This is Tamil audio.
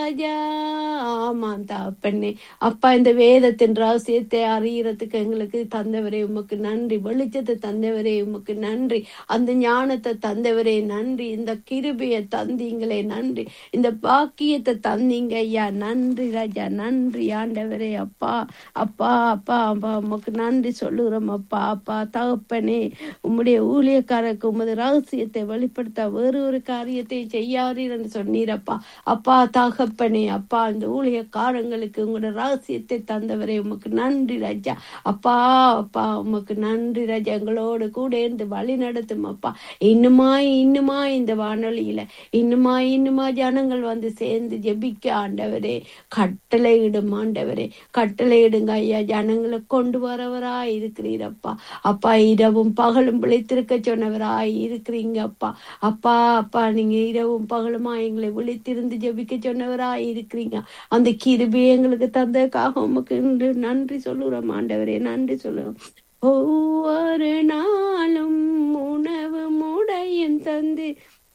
ராஜா ஆமாம் தாப்பண்ணே அப்பா இந்த வேதத்தின் ரகசியத்தை அறியறதுக்கு எங்களுக்கு தந்தவரே உமக்கு நன்றி வெளிச்சத்தை தந்தவரே உமக்கு நன்றி அந்த ஞானத்தை தந்தவரே நன்றி இந்த கிருபையை தந்தீங்களே நன்றி இந்த பாக்கியத்தை தந்தீங்க ஐயா நன்றி ராஜா நன்றி ஆண்டவரே அப்பா அப்பா அப்பா அப்பா உமக்கு நன்றி சொல்லுகிறோம் அப்பா அப்பா தகப்பனே உம்முடைய ஊழியக்காரருக்கு உமது ரகசியத்தை வெளிப்படுத்த வேறு ஒரு காரியத்தை செய்யாதீர் என்று சொன்னீரப்பா அப்பா தகப்பனே அப்பா இந்த ஊழியக்காரங்களுக்கு உங்களோட ரகசியத்தை தந்தவரே உமக்கு நன்றி ராஜா அப்பா அப்பா உமக்கு நன்றி ராஜா எங்களோடு கூட இருந்து வழி நடத்தும் அப்பா இன்னுமாய் இன்னுமாய் இந்த வானொலியில இன்னுமாய் இன்னுமா ஜனங்கள் வந்து சேர்ந்து ஜெபிக்க ஆண்டவரே கட்டளையிடும் ஆண்டவரே கட்டளையிடுங்க ஐயா ஜனங்களை கொண்டு வரவராய் இருக்கிறீரப்பா அப்பா இரவும் பகலும் விழித்திருக்க சொன்னவராய் இருக்கிறீங்க அப்பா அப்பா அப்பா நீங்க இரவும் பகலுமா எங்களை விழித்திருந்து ஜெபிக்க சொன்னவராய் இருக்கிறீங்க அந்த கிருபை எங்களுக்கு தந்ததுக்காக உமக்கு இன்று நன்றி சொல்லுறோம் ஆண்டவரே நன்றி சொல்லுறோம் ஒவ்வொரு நாளும் உணவு முடையும் தந்து